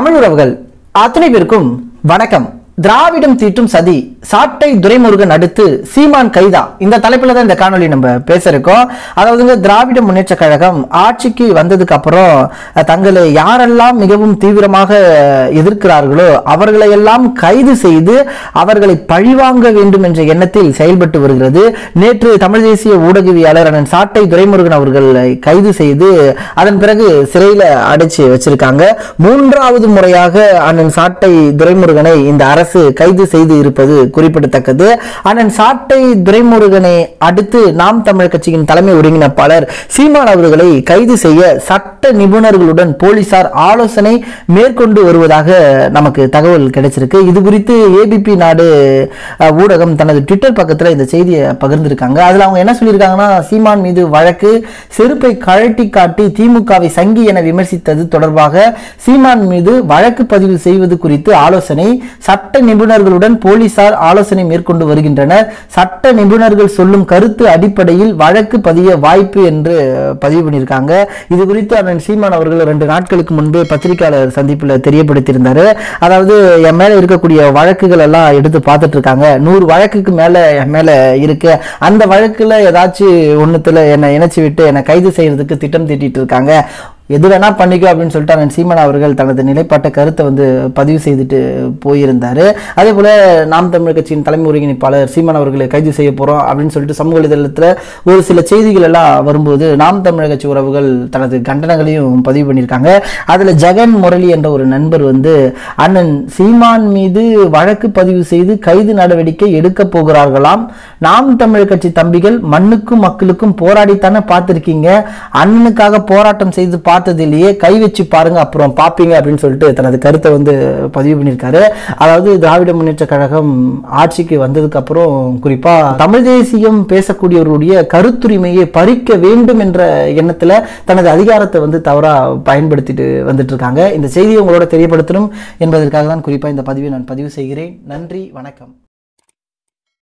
தமிழுறவுகள் அத்தனை பேருக்கும் வணக்கம் திராவிடம் தீட்டும் சதி சாட்டை துரைமுருகன் அடுத்து சீமான் கைதா இந்த தலைப்புல தான் இந்த காணொளி நம்ம பேச இருக்கோம் அதாவதுங்க திராவிட முன்னேற்ற கழகம் ஆட்சிக்கு வந்ததுக்கு அப்புறம் அஹ், தங்களை யாரெல்லாம் மிகவும் தீவிரமாக எதிர்க்கிறார்களோ அவர்களை எல்லாம் கைது செய்து அவர்களை பழிவாங்க வேண்டும் என்ற எண்ணத்தில் செயல்பட்டு வருகிறது நேற்று தமிழ் தேசிய ஊடகவியாளர் அண்ணன் சாட்டை துரைமுருகன் அவர்களை கைது செய்து அதன் பிறகு சிறையில அடைச்சு வச்சிருக்காங்க மூன்றாவது முறையாக அண்ணன் சாட்டை துரைமுருகனை இந்த அரசு கைது செய்து இருப்பது குறிப்பிடத்தக்கது அண்ணன் சாட்டை துரைமுருகனை அடுத்து நாம் தமிழர் கட்சியின் தலைமை ஒருங்கிணைப்பாளர் சீமான் அவர்களை கைது செய்ய சட்ட நிபுணர்களுடன் போலீசார் ஆலோசனை மேற்கொண்டு வருவதாக நமக்கு தகவல் கிடைச்சிருக்கு இது குறித்து ஏபிபி நாடு அஹ், ஊடகம் தனது ட்விட்டர் பக்கத்துல இந்த செய்தியை பகிர்ந்திருக்காங்க அதுல அவங்க என்ன சொல்லியிருக்காங்கன்னா சீமான் மீது வழக்கு செருப்பை கழட்டி காட்டி திமுகவை சங்கி என விமர்சித்தது தொடர்பாக சீமான் மீது வழக்கு பதிவு செய்வது குறித்து ஆலோசனை சட்ட நிபுணர்களுடன் போலீசார் ஆலோசனை மேற்கொண்டு வருகின்றனர் சட்ட நிபுணர்கள் சொல்லும் கருத்து அடிப்படையில் வழக்கு பதிய வாய்ப்பு என்று பதிவு பண்ணியிருக்காங்க இது குறித்து அண்ணன் சீமான் அவர்கள் ரெண்டு நாட்களுக்கு முன்பே பத்திரிகையாளர் சந்திப்பில் தெரியப்படுத்தியிருந்தாரு அதாவது என் மேல இருக்கக்கூடிய வழக்குகள் எல்லாம் எடுத்து பார்த்துட்டு இருக்காங்க நூறு வழக்குக்கு மேல என் மேல இருக்கு அந்த வழக்குல ஏதாச்சும் ஒண்ணுத்துல என்னை இணைச்சு விட்டு என்னை கைது செய்யறதுக்கு திட்டம் தீட்டிட்டு இருக்காங்க எது வேணா பண்ணிக்கோ அப்படின்னு சொல்லிட்டு அண்ணன் சீமான் அவர்கள் தனது நிலைப்பாட்ட கருத்தை வந்து பதிவு செய்துட்டு போயிருந்தாரு அதே போல நாம் தமிழ் கட்சியின் தலைமை ஒருங்கிணைப்பாளர் சீமான் அவர்களை கைது செய்ய போறோம் அப்படின்னு சொல்லிட்டு சமூக வலைதளத்துல ஒரு சில செய்திகள் எல்லாம் வரும்போது நாம் தமிழர் கட்சி உறவுகள் தனது கண்டனங்களையும் பதிவு பண்ணியிருக்காங்க அதுல ஜெகன் முரளி என்ற ஒரு நண்பர் வந்து அண்ணன் சீமான் மீது வழக்கு பதிவு செய்து கைது நடவடிக்கை எடுக்க போகிறார்களாம் நாம் தமிழர் கட்சி தம்பிகள் மண்ணுக்கும் மக்களுக்கும் போராடித்தானே பார்த்திருக்கீங்க அண்ணனுக்காக போராட்டம் செய்து பார்த்ததிலேயே கை வச்சு பாருங்க அப்புறம் பார்ப்பீங்க அப்படின்னு சொல்லிட்டு தனது கருத்தை வந்து பதிவு பண்ணியிருக்காரு அதாவது திராவிட முன்னேற்ற கழகம் ஆட்சிக்கு வந்ததுக்கு அப்புறம் குறிப்பா தமிழ் தேசியம் பேசக்கூடியவர்களுடைய கருத்துரிமையை பறிக்க வேண்டும் என்ற எண்ணத்துல தனது அதிகாரத்தை வந்து தவறா பயன்படுத்திட்டு வந்துட்டு இருக்காங்க இந்த செய்தியை உங்களோட தெரியப்படுத்தணும் என்பதற்காக தான் குறிப்பா இந்த பதிவை நான் பதிவு செய்கிறேன் நன்றி வணக்கம்